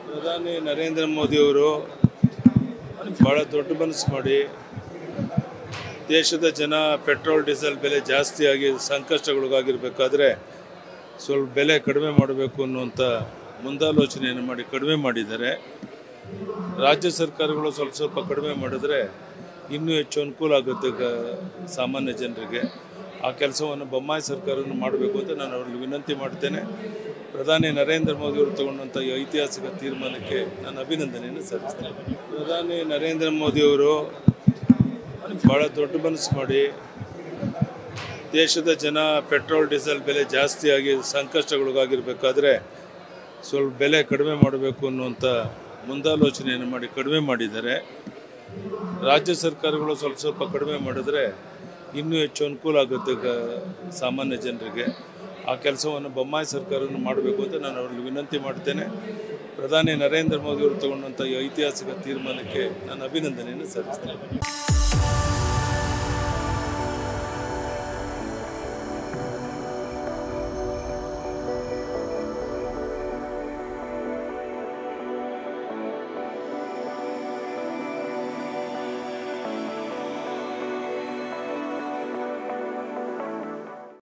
ಪ್ರಧಾನಿ ನರೇಂದ್ರ ಮೋದಿಯವರು ಭಾಳ ದೊಡ್ಡ ಮನಸ್ಸು ಮಾಡಿ ದೇಶದ ಜನ ಪೆಟ್ರೋಲ್ ಡೀಸೆಲ್ ಬೆಲೆ ಜಾಸ್ತಿಯಾಗಿ ಸಂಕಷ್ಟಗಳಿಗಾಗಿರ್ಬೇಕಾದ್ರೆ ಸ್ವಲ್ಪ ಬೆಲೆ ಕಡಿಮೆ ಮಾಡಬೇಕು ಅನ್ನುವಂಥ ಮುಂದಾಲೋಚನೆಯನ್ನು ಮಾಡಿ ಕಡಿಮೆ ಮಾಡಿದ್ದಾರೆ ರಾಜ್ಯ ಸರ್ಕಾರಗಳು ಸ್ವಲ್ಪ ಸ್ವಲ್ಪ ಕಡಿಮೆ ಮಾಡಿದ್ರೆ ಇನ್ನೂ ಹೆಚ್ಚು ಅನುಕೂಲ ಆಗುತ್ತೆ ಗ- ಸಾಮಾನ್ಯ ಜನರಿಗೆ ಆ ಕೆಲಸವನ್ನು ಬೊಮ್ಮಾಯಿ ಸರ್ಕಾರವನ್ನು ಮಾಡಬೇಕು ಅಂತ ನಾನು ಅವ್ರಿಗೆ ವಿನಂತಿ ಮಾಡ್ತೇನೆ ಪ್ರಧಾನಿ ನರೇಂದ್ರ ಮೋದಿಯವರು ತಗೊಂಡಂಥ ಈ ಐತಿಹಾಸಿಕ ತೀರ್ಮಾನಕ್ಕೆ ನಾನು ಅಭಿನಂದನೆಯನ್ನು ಸಲ್ಲಿಸ್ತೇನೆ ಪ್ರಧಾನಿ ನರೇಂದ್ರ ಮೋದಿಯವರು ಭಾಳ ದೊಡ್ಡ ಮನಸ್ಸು ಮಾಡಿ ದೇಶದ ಜನ ಪೆಟ್ರೋಲ್ ಡೀಸೆಲ್ ಬೆಲೆ ಜಾಸ್ತಿಯಾಗಿ ಸಂಕಷ್ಟಗಳಿಗಾಗಿರ್ಬೇಕಾದ್ರೆ ಸ್ವಲ್ಪ ಬೆಲೆ ಕಡಿಮೆ ಮಾಡಬೇಕು ಅನ್ನುವಂಥ ಮುಂದಾಲೋಚನೆಯನ್ನು ಮಾಡಿ ಕಡಿಮೆ ಮಾಡಿದ್ದಾರೆ ರಾಜ್ಯ ಸರ್ಕಾರಗಳು ಸ್ವಲ್ಪ ಸ್ವಲ್ಪ ಕಡಿಮೆ ಮಾಡಿದ್ರೆ ಇನ್ನೂ ಹೆಚ್ಚು ಅನುಕೂಲ ಆಗುತ್ತೆ ಗ- ಸಾಮಾನ್ಯ ಜನರಿಗೆ ಆ ಕೆಲಸವನ್ನು ಬೊಮ್ಮಾಯಿ ಸರ್ಕಾರವನ್ನು ಮಾಡಬೇಕು ಅಂತ ನಾನು ಅವ್ರಿಗೆ ವಿನಂತಿ ಮಾಡ್ತೇನೆ ಪ್ರಧಾನಿ ನರೇಂದ್ರ ಮೋದಿಯವರು ತಗೊಂಡಂಥ ಈ ಐತಿಹಾಸಿಕ ತೀರ್ಮಾನಕ್ಕೆ ನಾನು ಅಭಿನಂದನೆಯನ್ನು ಸಲ್ಲಿಸ್ತೇನೆ